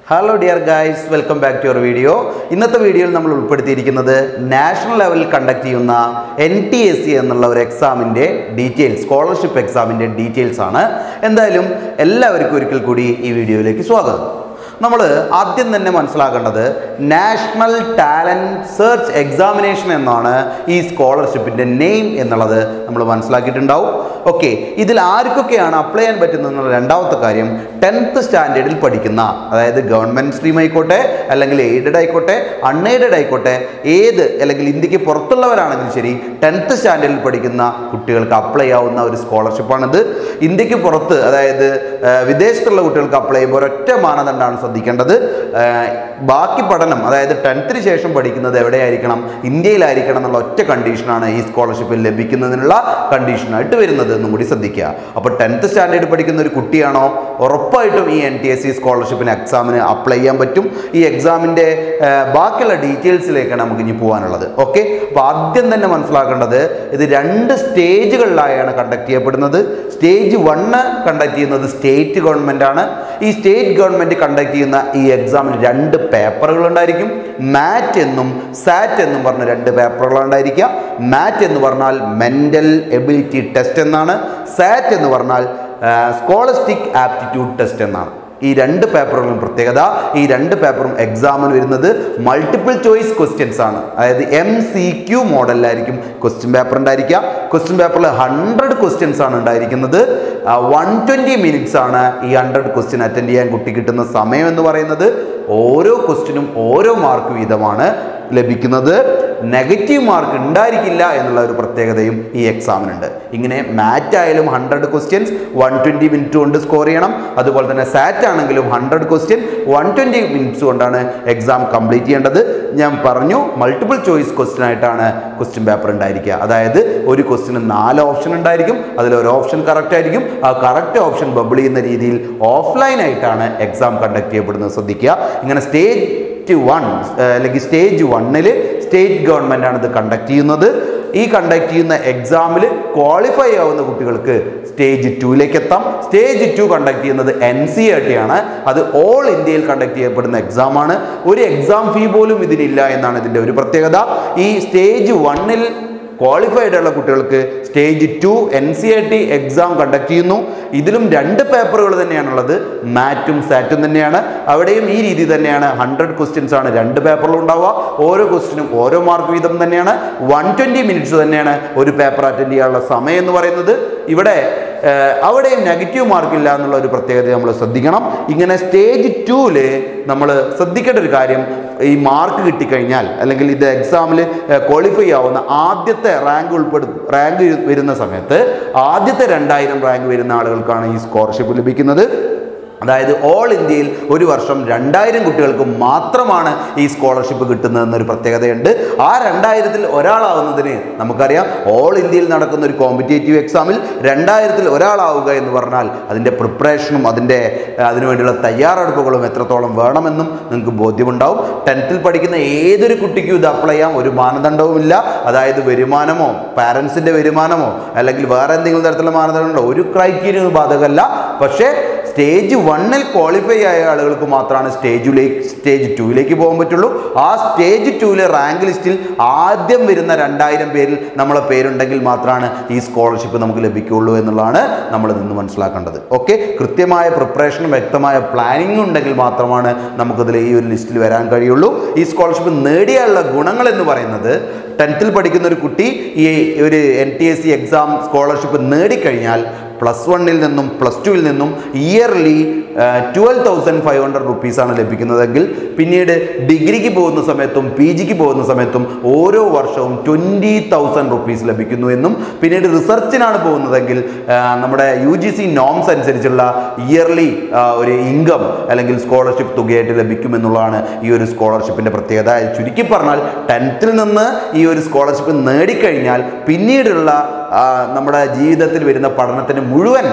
hello dear guys welcome back to your video ഇന്നത്തെ വീഡിയോയിൽ നമ്മൾ ഉൾപ്പെടുത്തിയിരിക്കുന്നത് നാഷണൽ ലെവലിൽ കണ്ടക്ട് ചെയ്യുന്ന എൻ ടി എസ് സി എന്നുള്ള ഒരു എക്സാമിൻ്റെ ഡീറ്റെയിൽസ് സ്കോളർഷിപ്പ് എക്സാമിൻ്റെ ഡീറ്റെയിൽസ് ആണ് എന്തായാലും എല്ലാവർക്കും ഒരിക്കൽ കൂടി ഈ വീഡിയോയിലേക്ക് സ്വാഗതം നമ്മൾ ആദ്യം തന്നെ മനസ്സിലാക്കേണ്ടത് നാഷണൽ ടാലൻറ്റ് സെർച്ച് എക്സാമിനേഷൻ എന്നാണ് ഈ സ്കോളർഷിപ്പിൻ്റെ നെയിം എന്നുള്ളത് നമ്മൾ മനസ്സിലാക്കിയിട്ടുണ്ടാവും ഓക്കെ ഇതിൽ ആർക്കൊക്കെയാണ് അപ്ലൈ ചെയ്യാൻ പറ്റുന്നത് എന്നുള്ള രണ്ടാമത്തെ കാര്യം ടെൻത്ത് സ്റ്റാൻഡേർഡിൽ പഠിക്കുന്ന അതായത് ഗവൺമെൻറ് സ്ട്രീം ആയിക്കോട്ടെ അല്ലെങ്കിൽ എയ്ഡഡ് ആയിക്കോട്ടെ അൺഎയ്ഡഡ് ആയിക്കോട്ടെ ഏത് അല്ലെങ്കിൽ ഇന്ത്യക്ക് പുറത്തുള്ളവരാണെങ്കിലും ശരി ടെൻത്ത് സ്റ്റാൻഡേർഡിൽ പഠിക്കുന്ന കുട്ടികൾക്ക് അപ്ലൈ ആവുന്ന ഒരു സ്കോളർഷിപ്പാണിത് ഇന്ത്യക്ക് പുറത്ത് അതായത് ആ, വിദേശത്തുള്ള കുട്ടികൾക്ക് അപ്ലൈ ചെയ്യുമ്പോൾ ഒരൊറ്റ മാനദണ്ഡമാണ് ശ്രദ്ധിക്കേണ്ടത് ആ, ബാക്കി പഠനം അതായത് ടെൻത്തിന് ശേഷം പഠിക്കുന്നത് എവിടെയായിരിക്കണം ഇന്ത്യയിലായിരിക്കണം എന്നുള്ള ഒറ്റ കണ്ടീഷനാണ് ഈ സ്കോളർഷിപ്പ് ലഭിക്കുന്നതിനുള്ള കണ്ടീഷനായിട്ട് വരുന്നത് എന്നും കൂടി ശ്രദ്ധിക്കുക അപ്പോൾ ടെൻത്ത് സ്റ്റാൻഡേർഡ് പഠിക്കുന്ന ഒരു കുട്ടിയാണോ ഉറപ്പായിട്ടും ഈ എൻ ടി എസ് സി സ്കോളർഷിപ്പിന് എക്സാമിന് അപ്ലൈ ചെയ്യാൻ പറ്റും ഈ എക്സാമിൻ്റെ ബാക്കിയുള്ള ഡീറ്റെയിൽസിലേക്കാണ് നമുക്ക് ഇനി പോകാനുള്ളത് ഓക്കെ അപ്പോൾ ആദ്യം തന്നെ മനസ്സിലാക്കേണ്ടത് ഇത് രണ്ട് സ്റ്റേജുകളിലായാണ് കണ്ടക്ട് ചെയ്യപ്പെടുന്നത് സ്റ്റേജ് വണ്ണ് കണ്ടക്ട് ചെയ്യുന്നത് സ്റ്റേറ്റ് ഗവൺമെൻറ് ആണ് ഈ സ്റ്റേറ്റ് ഗവൺമെൻറ് കണ്ടക്ട് ചെയ്യുന്ന ഈ എക്സാമിൽ രണ്ട് പേപ്പറുകൾ ഉണ്ടായിരിക്കും മാറ്റ് എന്നും സാറ്റ് എന്നും പറഞ്ഞ രണ്ട് പേപ്പറുകൾ ഉണ്ടായിരിക്കുക മാറ്റ് എന്ന് പറഞ്ഞാൽ മെൻ്റൽ എബിലിറ്റി ടെസ്റ്റ് എന്നാണ് സാറ്റ് എന്ന് പറഞ്ഞാൽ സ്കോളസ്റ്റിക് ആപ്റ്റിറ്റ്യൂഡ് ടെസ്റ്റ് എന്നാണ് ഈ രണ്ട് പേപ്പറുകളും പ്രത്യേകത ഈ രണ്ട് പേപ്പറും എക്സാമിന് വരുന്നത് മൾട്ടിപ്പിൾ ചോയ്സ് ക്വസ്റ്റ്യൻസ് ആണ് അതായത് എം സി ക്യു മോഡലിലായിരിക്കും ക്വസ്റ്റ്യൻ പേപ്പർ ഉണ്ടായിരിക്കുക ക്വസ്റ്റ്യൻ പേപ്പറിൽ ഹൺഡ്രഡ് ക്വസ്റ്റ്യൻസ് ആണ് ഉണ്ടായിരിക്കുന്നത് വൺ ട്വൻറ്റി മിനിറ്റ്സ് ആണ് ഈ ഹൺഡ്രഡ് ക്വസ്റ്റ്യൻ അറ്റൻഡ് ചെയ്യാൻ കുട്ടി കിട്ടുന്ന സമയം എന്ന് പറയുന്നത് ഓരോ ക്വസ്റ്റ്യനും ഓരോ മാർക്ക് വീതമാണ് ലഭിക്കുന്നത് നെഗറ്റീവ് മാർക്ക് ഉണ്ടായിരിക്കില്ല എന്നുള്ള ഒരു പ്രത്യേകതയും ഈ എക്സാമിനുണ്ട് ഇങ്ങനെ മാറ്റ് ആയാലും hundred questions one twenty minute കൊണ്ട് സ്കോർ ചെയ്യണം അതുപോലെ തന്നെ സാറ്റ് ആണെങ്കിലും hundred question one twenty minutes കൊണ്ടാണ് എക്സാം കംപ്ലീറ്റ് ചെയ്യേണ്ടത് ഞാൻ പറഞ്ഞു മൾട്ടിപ്പിൾ ചോയ്സ് ക്വസ്റ്റ്യൻ ആയിട്ടാണ് ക്വസ്റ്റ്യൻ പേപ്പർ ഉണ്ടായിരിക്കുക അതായത് ഒരു ക്വസ്റ്റിന് നാല് ഓപ്ഷൻ ഉണ്ടായിരിക്കും അതിൽ ഒരു ഓപ്ഷൻ കറക്റ്റ് ആയിരിക്കും ആ കറക്റ്റ് ഓപ്ഷൻ ബബിൾ ചെയ്യുന്ന രീതിയിൽ ഓഫ്ലൈൻ ആയിട്ടാണ് എക്സാം കണ്ടക്ട് ചെയ്യപ്പെടുന്നത് ശ്രദ്ധിക്കുക ഇങ്ങനെ സ്റ്റേജ് വൺ അല്ലെങ്കിൽ സ്റ്റേജ് വണ്ണിൽ സ്റ്റേറ്റ് ഗവൺമെൻറ് ആണ് ഇത് കണ്ടക്ട് ചെയ്യുന്നത് ഈ കണ്ടക്ട് ചെയ്യുന്ന എക്സാമിൽ ക്വാളിഫൈ ആവുന്ന കുട്ടികൾക്ക് സ്റ്റേജ് ടുവിലേക്ക് എത്താം സ്റ്റേജ് ടു കണ്ടക്ട് ചെയ്യുന്നത് N C E R T അത് ഓൾ ഇന്ത്യയിൽ കണ്ടക്ട് ചെയ്യപ്പെടുന്ന എക്സാമാണ് ഒരു എക്സാം ഫീ പോലും ഇതിനില്ല എന്നാണ് ഇതിൻ്റെ ഒരു പ്രത്യേകത ഈ സ്റ്റേജ് വണ്ണിൽ ക്വാളിഫൈഡ് ഉള്ള കുട്ടികൾക്ക് stage two N C I T exam conduct ചെയ്യുന്നു ഇതിലും രണ്ട് പേപ്പറുകൾ തന്നെയാണുള്ളത് മാറ്റും സാറ്റും തന്നെയാണ് അവിടെയും ഈ രീതി തന്നെയാണ് ഹൺഡ്രഡ് ക്വസ്റ്റ്യൻസ് ആണ് രണ്ട് പേപ്പറിലും ഉണ്ടാവുക ഓരോ ക്വസ്റ്റിനും ഓരോ മാർക്ക് വീതം തന്നെയാണ് വൺ ട്വൻറ്റി മിനിറ്റ്സ് തന്നെയാണ് ഒരു പേപ്പർ അറ്റൻഡ് ചെയ്യാനുള്ള സമയം എന്ന് പറയുന്നത് ഇവിടെ ഏഹ്, അവിടെയും നെഗറ്റീവ് മാർക്കില്ല എന്നുള്ള ഒരു പ്രത്യേകത നമ്മൾ ശ്രദ്ധിക്കണം ഇങ്ങനെ സ്റ്റേജ് ടൂവിൽ നമ്മൾ ശ്രദ്ധിക്കേണ്ട ഒരു കാര്യം ഈ മാർക്ക് കിട്ടിക്കഴിഞ്ഞാൽ അല്ലെങ്കിൽ ഇത് എക്സാമിൽ ക്വാളിഫൈ ആവുന്ന ആദ്യത്തെ റാങ്ക് ഉൾപ്പെടും റാങ്ക് വരുന്ന സമയത്ത് ആദ്യത്തെ രണ്ടായിരം റാങ്ക് വരുന്ന ആളുകൾക്കാണ് ഈ സ്കോളർഷിപ്പ് ലഭിക്കുന്നത് അതായത് ഓൾ ഇന്ത്യയിൽ ഒരു വർഷം രണ്ടായിരം കുട്ടികൾക്ക് മാത്രമാണ് ഈ സ്കോളർഷിപ്പ് കിട്ടുന്നതെന്നൊരു പ്രത്യേകതയുണ്ട് ആ രണ്ടായിരത്തിൽ ഒരാളാവുന്നതിന് നമുക്കറിയാം ഓൾ ഇന്ത്യയിൽ നടക്കുന്ന ഒരു കോമ്പറ്റേറ്റീവ് എക്സാമിൽ രണ്ടായിരത്തിൽ ഒരാളാവുക എന്ന് പറഞ്ഞാൽ അതിൻ്റെ പ്രിപ്പറേഷനും അതിൻ്റെ ഏഹ്, അതിനുവേണ്ടിയുള്ള തയ്യാറെടുപ്പുകളും എത്രത്തോളം വേണമെന്നും നിങ്ങൾക്ക് ബോധ്യമുണ്ടാവും ടെൻത്തിൽ പഠിക്കുന്ന ഏതൊരു കുട്ടിക്കും ഇത് അപ്ലൈ ചെയ്യാം ഒരു മാനദണ്ഡവുമില്ല അതായത് വരുമാനമോ പാരൻസിൻ്റെ വരുമാനമോ അല്ലെങ്കിൽ വേറെ എന്തെങ്കിലും തരത്തിലുള്ള മാനദണ്ഡമുണ്ടോ ഒരു ക്രൈറ്റീരിയ ബാധകമല്ല പക്ഷേ സ്റ്റേജ് വണ്ണിൽ ക്വാളിഫൈ ആയ ആളുകൾക്ക് മാത്രമാണ് സ്റ്റേജിലേക്ക് സ്റ്റേജ് ടൂവിലേക്ക് പോകാൻ പറ്റുള്ളൂ ആ സ്റ്റേജ് ടൂവിലെ റാങ്ക് ലിസ്റ്റിൽ ആദ്യം വരുന്ന രണ്ടായിരം പേരിൽ നമ്മളെ പേരുണ്ടെങ്കിൽ മാത്രമാണ് ഈ സ്കോളർഷിപ്പ് നമുക്ക് ലഭിക്കുകയുള്ളൂ എന്നുള്ളതാണ് നമ്മൾ നിന്ന് മനസ്സിലാക്കേണ്ടത് ഓക്കെ കൃത്യമായ പ്രിപ്പറേഷനും വ്യക്തമായ പ്ലാനിങ്ങും ഉണ്ടെങ്കിൽ മാത്രമാണ് നമുക്കതിൽ ഈ ഒരു ലിസ്റ്റിൽ വരാൻ കഴിയുള്ളൂ ഈ സ്കോളർഷിപ്പ് നേടിയാലുള്ള ഗുണങ്ങൾ എന്ന് പറയുന്നത് ടെൻത്തിൽ പഠിക്കുന്ന ഒരു കുട്ടി ഈ ഒരു N T S C exam scholarship നേടിക്കഴിഞ്ഞാൽ പ്ലസ് വണ്ണിൽ നിന്നും പ്ലസ് ടുവിൽ നിന്നും yearly twelve thousand five hundred റുപ്പീസാണ് ലഭിക്കുന്നതെങ്കിൽ പിന്നീട് ഡിഗ്രിക്ക് പോകുന്ന സമയത്തും പി ജിക്ക് പോകുന്ന സമയത്തും ഓരോ വർഷവും ട്വൻറ്റി തൗസൻഡ് റുപ്പീസ് ലഭിക്കുന്നു എന്നും പിന്നീട് റിസർച്ചിനാണ് പോകുന്നതെങ്കിൽ ആ, നമ്മുടെ യു ജി സി നോംസ് അനുസരിച്ചുള്ള ഇയർലി ഒരു ഇൻകം അല്ലെങ്കിൽ സ്കോളർഷിപ്പ് തുകയായിട്ട് ലഭിക്കുമെന്നുള്ളതാണ് ഈ ഒരു സ്കോളർഷിപ്പിൻ്റെ പ്രത്യേകത ചുരുക്കി പറഞ്ഞാൽ ടെൻത്തിൽ നിന്ന് ഈ ഒരു സ്കോളർഷിപ്പ് നേടിക്കഴിഞ്ഞാൽ പിന്നീടുള്ള ആ, നമ്മുടെ ജീവിതത്തിൽ വരുന്ന പഠനത്തിന് മുഴുവൻ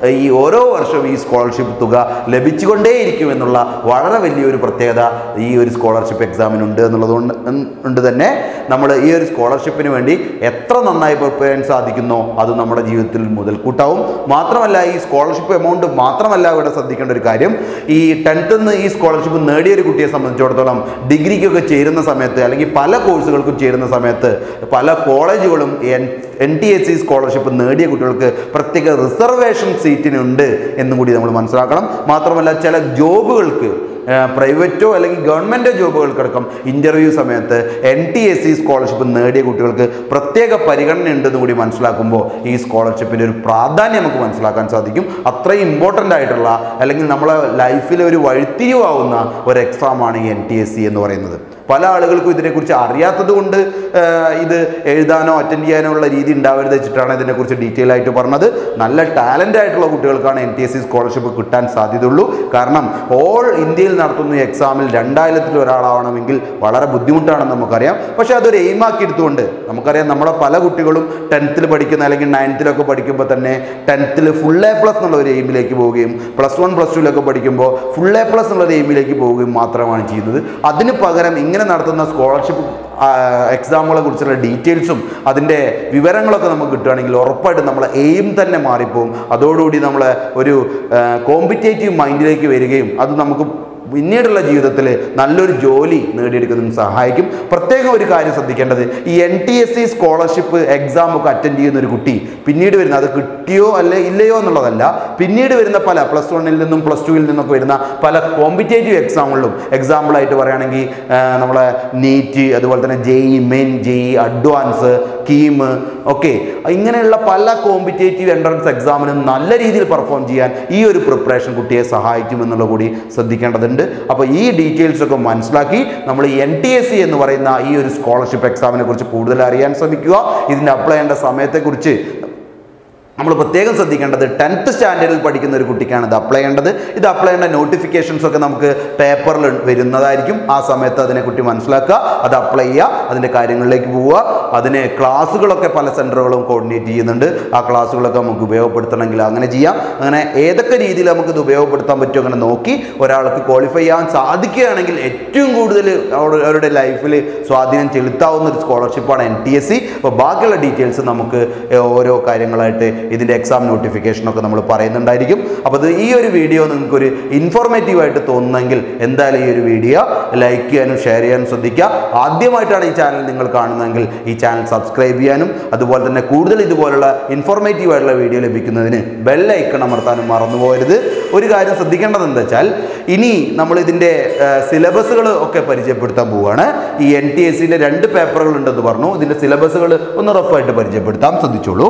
ഈ ഓരോ വർഷവും ഈ സ്കോളർഷിപ്പ് തുക ലഭിച്ചുകൊണ്ടേയിരിക്കും എന്നുള്ള വളരെ വലിയൊരു പ്രത്യേകത ഈ ഒരു സ്കോളർഷിപ്പ് എക്സാമിനുണ്ട് എന്നുള്ളതുകൊണ്ട് കൊണ്ട് തന്നെ നമ്മൾ ഈ ഒരു സ്കോളർഷിപ്പിന് വേണ്ടി എത്ര നന്നായി പ്രിപ്പയർ ചെയ്യാൻ സാധിക്കുന്നോ അത് നമ്മുടെ ജീവിതത്തിൽ മുതൽക്കൂട്ടാവും മാത്രമല്ല ഈ സ്കോളർഷിപ്പ് എമൗണ്ട് മാത്രമല്ല ഇവിടെ ശ്രദ്ധിക്കേണ്ട ഒരു കാര്യം ഈ ടെൻത്തിൽ നിന്ന് ഈ സ്കോളർഷിപ്പ് നേടിയ ഒരു കുട്ടിയെ സംബന്ധിച്ചിടത്തോളം ഡിഗ്രിക്കൊക്കെ ചേരുന്ന സമയത്ത് അല്ലെങ്കിൽ പല കോഴ്സുകൾക്കും ചേരുന്ന സമയത്ത് പല കോളേജുകളും N N T S C scholarship നേടിയ കുട്ടികൾക്ക് പ്രത്യേക റിസർവേഷൻ സീറ്റിനുണ്ട് എന്നും കൂടി നമ്മൾ മനസ്സിലാക്കണം മാത്രമല്ല ചില ജോബുകൾക്ക് പ്രൈവറ്റോ അല്ലെങ്കിൽ ഗവൺമെൻറ് ജോബുകൾക്കടക്കം ഇൻ്റർവ്യൂ സമയത്ത് N T S C scholarship നേടിയ കുട്ടികൾക്ക് പ്രത്യേക പരിഗണന ഉണ്ടെന്ന് കൂടി മനസ്സിലാക്കുമ്പോൾ ഈ സ്കോളർഷിപ്പിൻ്റെ ഒരു പ്രാധാന്യം നമുക്ക് മനസ്സിലാക്കാൻ സാധിക്കും അത്രയും ഇമ്പോർട്ടൻ്റ് ആയിട്ടുള്ള അല്ലെങ്കിൽ നമ്മളെ ലൈഫിലെ ഒരു വഴിത്തിരിവാകുന്ന ഒരു എക്സാമാണ് ഈ എൻ ടി എസ് സി എന്ന് പറയുന്നത് പല ആളുകൾക്കും ഇതിനെക്കുറിച്ച് അറിയാത്തത് കൊണ്ട് ആഹ് ഇത് എഴുതാനോ അറ്റൻഡ് ചെയ്യാനോ ഉള്ള രീതി ഉണ്ടാവരുത് വെച്ചിട്ടാണ് ഇതിനെക്കുറിച്ച് ഡീറ്റെയിൽ ആയിട്ട് പറഞ്ഞത് നല്ല ടാലൻ്റ് ആയിട്ടുള്ള കുട്ടികൾക്കാണ് N T S C scholarship കിട്ടാൻ സാധ്യതയുള്ളൂ കാരണം ഓൾ ഇന്ത്യയിൽ നടത്തുന്ന ഈ എക്സാമിൽ രണ്ടായിരത്തിൽ ഒരാളാവണമെങ്കിൽ വളരെ ബുദ്ധിമുട്ടാണെന്ന് നമുക്കറിയാം പക്ഷേ അതൊരു എയിമാക്കി എടുത്തുകൊണ്ട് നമുക്കറിയാം നമ്മുടെ പല കുട്ടികളും ടെൻത്തിൽ പഠിക്കുന്ന അല്ലെങ്കിൽ നയൻത്തിലൊക്കെ പഠിക്കുമ്പോൾ തന്നെ ടെൻത്തിൽ ഫുൾ എ പ്ലസ് എന്നുള്ള ഒരു എയിമിലേക്ക് പോവുകയും പ്ലസ് വൺ പ്ലസ് ടുവിലൊക്കെ പഠിക്കുമ്പോൾ ഫുൾ എ പ്ലസ് എന്നുള്ള ഒരു എയിമിലേക്ക് പോവുകയും മാത്രമാണ് ചെയ്യുന്നത് അതിന് പകരം ഇങ്ങനെ നടത്തുന്ന സ്കോളർഷിപ്പ് എക്സാമുകളെ കുറിച്ചുള്ള ഡീറ്റെയിൽസും അതിൻ്റെ വിവരങ്ങളൊക്കെ നമുക്ക് കിട്ടുകയാണെങ്കിൽ ഉറപ്പായിട്ടും നമ്മളെ എയിം തന്നെ മാറിപ്പോവും അതോടുകൂടി നമ്മളെ ഒരു കോമ്പറ്റേറ്റീവ് മൈൻഡിലേക്ക് വരികയും അത് നമുക്ക് പിന്നീടുള്ള ജീവിതത്തിൽ നല്ലൊരു ജോലി നേടിയെടുക്കുന്നതിന് സഹായിക്കും പ്രത്യേകം ഒരു കാര്യം ശ്രദ്ധിക്കേണ്ടത് ഈ N T S C scholarship exam ഒക്കെ അറ്റൻഡ് ചെയ്യുന്ന ഒരു കുട്ടി പിന്നീട് വരുന്ന അത് കിട്ടിയോ അല്ലെ ഇല്ലയോ എന്നുള്ളതല്ല പിന്നീട് വരുന്ന പല പ്ലസ് വണ്ണിൽ നിന്നും പ്ലസ് ടുവിൽ നിന്നൊക്കെ വരുന്ന പല കോമ്പറ്റേറ്റീവ് എക്സാമുകളിലും എക്സാമ്പിളായിട്ട് പറയുകയാണെങ്കിൽ ആ, നമ്മളെ നീറ്റ് അതുപോലെ തന്നെ JEE main JEE advance KEAM ഒക്കെ ഇങ്ങനെയുള്ള പല കോമ്പറ്റേറ്റീവ് എൻട്രൻസ് എക്സാമിനും നല്ല രീതിയിൽ പെർഫോം ചെയ്യാൻ ഈ ഒരു പ്രിപ്പറേഷൻ കുട്ടിയെ സഹായിക്കുമെന്നുള്ള കൂടി ശ്രദ്ധിക്കേണ്ടതുണ്ട് അപ്പോൾ ഈ ഡീറ്റെയിൽസ് ഒക്കെ മനസ്സിലാക്കി നമ്മൾ എൻ ടി എസ് സി എന്ന് പറയുന്ന ഈ ഒരു സ്കോളർഷിപ്പ് എക്സാമിനെ കുറിച്ച് കൂടുതൽ അറിയാൻ ശ്രമിക്കുക ഇതിന് അപ്ലൈ ചെയ്യേണ്ട സമയത്തെക്കുറിച്ച് നമ്മൾ പ്രത്യേകം ശ്രദ്ധിക്കേണ്ടത് ടെൻത്ത് സ്റ്റാൻഡേർഡിൽ പഠിക്കുന്ന ഒരു കുട്ടിക്കാണ് ഇത് അപ്ലൈ ചെയ്യേണ്ടത് ഇത് അപ്ലൈ ചെയ്യേണ്ട നോട്ടിഫിക്കേഷൻസ് ഒക്കെ നമുക്ക് പേപ്പറിൽ വരുന്നതായിരിക്കും ആ സമയത്ത് അതിനെ കുട്ടി മനസ്സിലാക്കുക അത് അപ്ലൈ ചെയ്യുക അതിൻ്റെ കാര്യങ്ങളിലേക്ക് പോവുക അതിന് ക്ലാസ്സുകളൊക്കെ പല സെൻറ്ററുകളും കോർഡിനേറ്റ് ചെയ്യുന്നുണ്ട് ആ ക്ലാസ്സുകളൊക്കെ നമുക്ക് ഉപയോഗപ്പെടുത്തണമെങ്കിൽ അങ്ങനെ ചെയ്യാം അങ്ങനെ ഏതൊക്കെ രീതിയിൽ നമുക്കിത് ഉപയോഗപ്പെടുത്താൻ പറ്റുമോ അങ്ങനെ നോക്കി ഒരാൾക്ക് ക്വാളിഫൈ ചെയ്യാൻ സാധിക്കുകയാണെങ്കിൽ ഏറ്റവും കൂടുതൽ അവരുടെ അവരുടെ ലൈഫിൽ സ്വാധീനം ചെലുത്താവുന്ന ഒരു സ്കോളർഷിപ്പാണ് എൻ ടി എസ് സി അപ്പോൾ ബാക്കിയുള്ള ഡീറ്റെയിൽസ് നമുക്ക് ഓരോ കാര്യങ്ങളായിട്ട് ഇതിൻ്റെ എക്സാം നോട്ടിഫിക്കേഷനൊക്കെ നമ്മൾ പറയുന്നുണ്ടായിരിക്കും അപ്പോൾ ഇത് ഈ ഒരു വീഡിയോ നിങ്ങൾക്കൊരു ഇൻഫോർമേറ്റീവ് ആയിട്ട് തോന്നുന്നെങ്കിൽ എന്തായാലും ഈ ഒരു വീഡിയോ ലൈക്ക് ചെയ്യാനും ഷെയർ ചെയ്യാനും ശ്രദ്ധിക്കുക ആദ്യമായിട്ടാണ് ഈ ചാനൽ നിങ്ങൾ കാണുന്നതെങ്കിൽ ഈ ചാനൽ സബ്സ്ക്രൈബ് ചെയ്യാനും അതുപോലെ തന്നെ കൂടുതൽ ഇതുപോലുള്ള ഇൻഫോർമേറ്റീവ് ആയിട്ടുള്ള വീഡിയോ ലഭിക്കുന്നതിന് ബെൽ ഐക്കൺ അമർത്താനും മറന്നു പോകരുത് ഒരു കാര്യം ശ്രദ്ധിക്കേണ്ടത് എന്താ വെച്ചാൽ ഇനി നമ്മൾ ഇതിൻ്റെ സിലബസുകൾ ഒക്കെ പരിചയപ്പെടുത്താൻ പോവുകയാണ് ഈ എൻ ടി എസ് സിൻ്റെ രണ്ട് പേപ്പറുകൾ ഉണ്ടെന്ന് പറഞ്ഞു ഇതിൻ്റെ സിലബസുകൾ ഒന്ന് റഫായിട്ട് പരിചയപ്പെടുത്താം ശ്രദ്ധിച്ചോളൂ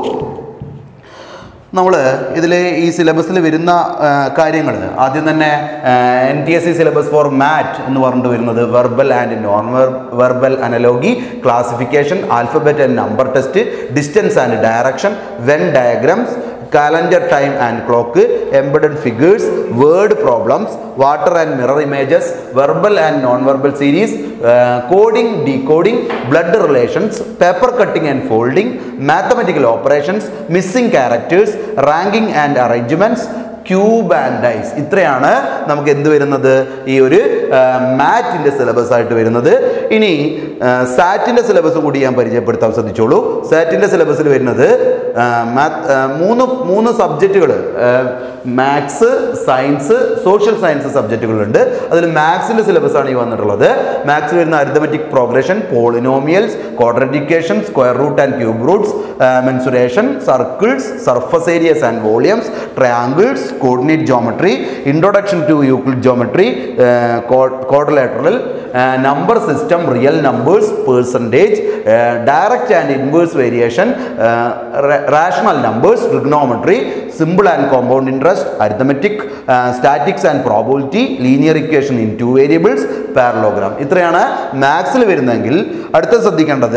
നമ്മൾ ഇതിൽ ഈ സിലബസിൽ വരുന്ന കാര്യങ്ങൾ ആദ്യം തന്നെ N T S C syllabus for MAT എന്ന് പറഞ്ഞിട്ട് വരുന്നത് verbal and non verbal analogy classification alphabet and number test distance and direction Venn diagrams calendar time and clock embedded figures word problems water and mirror images verbal and non-verbal series uh, coding decoding blood relations paper cutting and folding mathematical operations missing characters ranking and arrangements cube and dice ഇത്രയാണ് നമുക്ക് എന്ത് വരുന്നത് ഈ ഒരു മാറ്റിൻ്റെ syllabus ആയിട്ട് വരുന്നത് ഇനി സാറ്റിൻ്റെ syllabus കൂടി ഞാൻ പരിചയപ്പെടുത്താൻ ശ്രദ്ധിച്ചോളൂ സാറ്റിൻ്റെ സിലബസിൽ വരുന്നത് മാത്ത് മൂന്ന് മൂന്ന് സബ്ജക്റ്റുകൾ മാത്സ് സയൻസ് സോഷ്യൽ സയൻസ് സബ്ജക്റ്റുകളുണ്ട് അതിൽ മാത്സിൻ്റെ സിലബസ് ആണ് ഈ വന്നിട്ടുള്ളത് മാത്സ് വരുന്ന arithmetic progression polynomials quadratic equation square root and cube roots mensuration circles surface areas and volumes triangles coordinate geometry introduction to Euclid geometry quadrilateral number system real numbers percentage direct and inverse variation rational numbers trigonometry simple and compound interest arithmetic statics and probability linear equation in two variables parallelogram ഇത്രയാണ് മാത്സിൽ വരുന്നതെങ്കിൽ അടുത്ത ശ്രദ്ധിക്കേണ്ടത്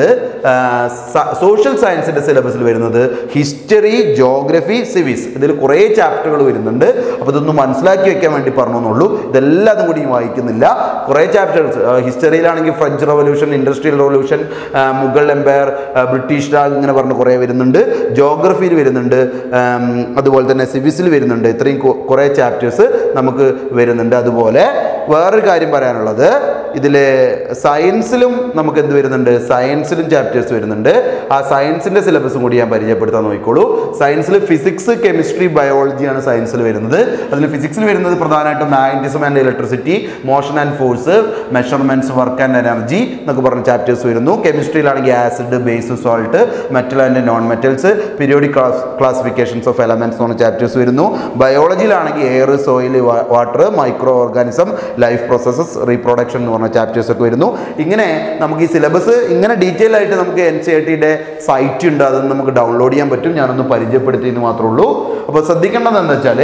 social സയൻസിൻ്റെ സിലബസിൽ വരുന്നത് history geography civics ഇതിൽ കുറേ ചാപ്റ്ററുകൾ വരുന്നുണ്ട് അപ്പോൾ ഇതൊന്ന് മനസ്സിലാക്കി വെക്കാൻ വേണ്ടി പറഞ്ഞു എന്നുള്ളൂ ഇതെല്ലാം കൂടി വായിക്കുന്നില്ല കുറേ ചാപ്റ്റേഴ്സ് ഹിസ്റ്ററിയിലാണെങ്കിൽ French revolution industrial revolution Mughal empire British Raj ഇങ്ങനെ പറഞ്ഞ് കുറേ വരുന്നുണ്ട് ജോഗ്രഫിയിൽ വരുന്നുണ്ട് ആം, അതുപോലെ തന്നെ സിവിക്സിൽ വരുന്നുണ്ട് ഇത്രയും കു- കുറേ ചാപ്റ്റേഴ്സ് നമുക്ക് വരുന്നുണ്ട് അതുപോലെ വേറൊരു കാര്യം പറയാനുള്ളത് ഇതിൽ സയൻസിലും നമുക്ക് എന്ത് വരുന്നുണ്ട് സയൻസിലും ചാപ്റ്റേഴ്സ് വരുന്നുണ്ട് ആ സയൻസിൻ്റെ സിലബസും കൂടി ഞാൻ പരിചയപ്പെടുത്താൻ നോക്കിക്കോളൂ സയൻസിൽ ഫിസിക്സ് കെമിസ്ട്രി ബയോളജിയാണ് സയൻസിൽ വരുന്നത് അതിൽ ഫിസിക്സിൽ വരുന്നത് പ്രധാനമായിട്ടും magnetism and electricity motion and force measurements work and energy എന്നൊക്കെ പറഞ്ഞ ചാപ്റ്റേഴ്സ് വരുന്നു കെമിസ്ട്രിയിലാണെങ്കിൽ acid base salt metal and non metals periodic classifications of elements എന്ന് പറഞ്ഞ ചാപ്റ്റേഴ്സ് വരുന്നു ബയോളജിയിലാണെങ്കിൽ air soil water micro organism life processes reproduction എന്ന് പറഞ്ഞ ചാപ്റ്റേഴ്സ് ഒക്കെ വരുന്നു ഇങ്ങനെ നമുക്ക് ഈ സിലബസ് ഇങ്ങനെ ഡീറ്റെയിൽ ആയിട്ട് നമുക്ക് എൻ സി ആർ ടിയുടെ സൈറ്റ് ഉണ്ട് അതൊന്ന് നമുക്ക് ഡൗൺലോഡ് ചെയ്യാൻ പറ്റും ഞാനൊന്ന് പരിചയപ്പെടുത്തിയെന്ന് മാത്രമേ ഉള്ളൂ അപ്പോൾ ശ്രദ്ധിക്കേണ്ടത് എന്താ വെച്ചാൽ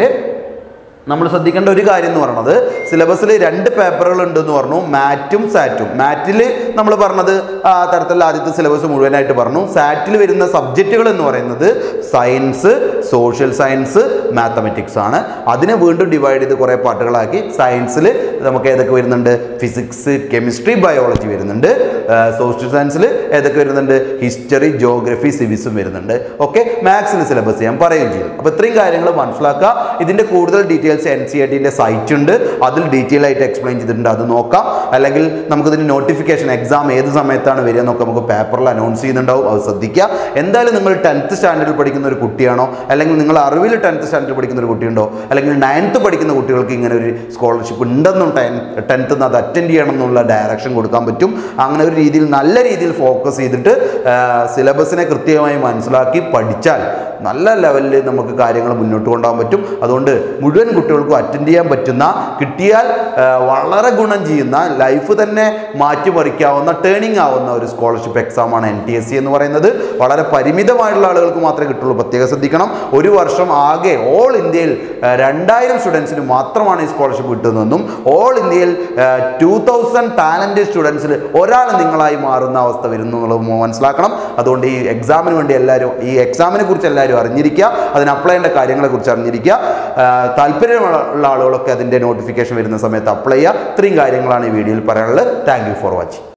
നമ്മൾ ശ്രദ്ധിക്കേണ്ട ഒരു കാര്യം എന്ന് പറയുന്നത് സിലബസിൽ രണ്ട് പേപ്പറുകൾ ഉണ്ടെന്ന് പറഞ്ഞു മാറ്റും സാറ്റും മാറ്റിൽ നമ്മൾ പറഞ്ഞത് ആ തരത്തിലുള്ള ആദ്യത്തെ സിലബസ് മുഴുവനായിട്ട് പറഞ്ഞു സാറ്റിൽ വരുന്ന സബ്ജക്റ്റുകൾ എന്ന് പറയുന്നത് സയൻസ് സോഷ്യൽ സയൻസ് മാത്തമെറ്റിക്സ് ആണ് അതിനെ വീണ്ടും ഡിവൈഡ് ചെയ്ത് കുറേ പാട്ടുകളാക്കി സയൻസിൽ നമുക്ക് ഏതൊക്കെ വരുന്നുണ്ട് ഫിസിക്സ് കെമിസ്ട്രി ബയോളജി വരുന്നുണ്ട് സോഷ്യൽ സയൻസിൽ ഏതൊക്കെ വരുന്നുണ്ട് ഹിസ്റ്ററി ജോഗ്രഫി സിവിക്സും വരുന്നുണ്ട് ഓക്കെ മാത്സിൽ സിലബസ് ഞാൻ പറയുകയും ചെയ്യും അപ്പോൾ ഇത്രയും കാര്യങ്ങൾ മനസ്സിലാക്കുക ഇതിൻ്റെ കൂടുതൽ ഡീറ്റെയിൽസ് എൻ സി ആർ ടിൻ്റെ സൈറ്റ് ഉണ്ട് അതിൽ ഡീറ്റെയിൽ ആയിട്ട് എക്സ്പ്ലെയിൻ ചെയ്തിട്ടുണ്ട് അത് നോക്കാം അല്ലെങ്കിൽ നമുക്കിതിന് നോട്ടിഫിക്കേഷൻ എക്സാം ഏത് സമയത്താണ് വരിക എന്നൊക്കെ നമുക്ക് പേപ്പറിൽ അനൗൺസ് ചെയ്യുന്നുണ്ടാവും അത് ശ്രദ്ധിക്കുക എന്തായാലും നിങ്ങൾ ടെൻത്ത് സ്റ്റാൻഡേർഡിൽ പഠിക്കുന്ന ഒരു കുട്ടിയാണോ അല്ലെങ്കിൽ നിങ്ങൾ അറിവിൽ ടെൻത്ത് സ്റ്റാൻഡേർഡിൽ പഠിക്കുന്ന ഒരു കുട്ടിയുണ്ടോ അല്ലെങ്കിൽ നയൻത്ത് പഠിക്കുന്ന കുട്ടികൾക്ക് ഇങ്ങനെ ഒരു സ്കോളർഷിപ്പ് ഉണ്ടെന്നും ടെൻ ടെൻത്ത് അത് അറ്റൻഡ് ചെയ്യണം എന്നുള്ള ഡയറക്ഷൻ കൊടുക്കാൻ പറ്റും അങ്ങനെ ഒരു രീതിയിൽ നല്ല രീതിയിൽ ഫോക്കസ് ചെയ്തിട്ട് സിലബസിനെ കൃത്യമായി മനസ്സിലാക്കി പഠിച്ചാൽ നല്ല ലെവലിൽ നമുക്ക് കാര്യങ്ങൾ മുന്നോട്ട് കൊണ്ടുപോകാൻ പറ്റും അതുകൊണ്ട് മുഴുവൻ കുട്ടികൾക്കും അറ്റൻഡ് ചെയ്യാൻ പറ്റുന്ന കിട്ടിയാൽ ആ, വളരെ ഗുണം ചെയ്യുന്ന ലൈഫ് തന്നെ മാറ്റിമറിക്കാവുന്ന ടേണിംഗ് ആവുന്ന ഒരു സ്കോളർഷിപ്പ് എക്സാമാണ് എൻ ടി എസ് സി എന്ന് പറയുന്നത് വളരെ പരിമിതമായിട്ടുള്ള ആളുകൾക്ക് മാത്രമേ കിട്ടുള്ളൂ പ്രത്യേകം ശ്രദ്ധിക്കണം ഒരു വർഷം ആകെ ഓൾ ഇന്ത്യയിൽ ആ, രണ്ടായിരം സ്റ്റുഡൻസിന് മാത്രമാണ് ഈ സ്കോളർഷിപ്പ് കിട്ടുന്നതെന്നും ഓൾ ഇന്ത്യയിൽ ടു തൗസൻഡ് ടാലൻറ്റ് സ്റ്റുഡൻസിൽ ഒരാൾ നിങ്ങളായി മാറുന്ന അവസ്ഥ വരുന്നു എന്നുള്ളത് മനസ്സിലാക്കണം അതുകൊണ്ട് ഈ എക്സാമിന് വേണ്ടി എല്ലാവരും ഈ എക്സാമിനെ കുറിച്ച് എല്ലാവരും അറിഞ്ഞിരിക്കുക അതിന് അപ്ലൈ ചെയ്യേണ്ട കാര്യങ്ങളെ കുറിച്ച് അറിഞ്ഞിരിക്കുക ആ, താല്പര്യമുള്ള ആളുകളൊക്കെ അതിൻ്റെ നോട്ടിഫിക്കേഷൻ വരുന്ന സമയത്ത് അപ്ലൈ ചെയ്യുക ഇത്രയും കാര്യങ്ങളാണ് ഈ വീഡിയോയിൽ പറയാനുള്ളത് താങ്ക് യു ഫോർ വാച്ചിങ്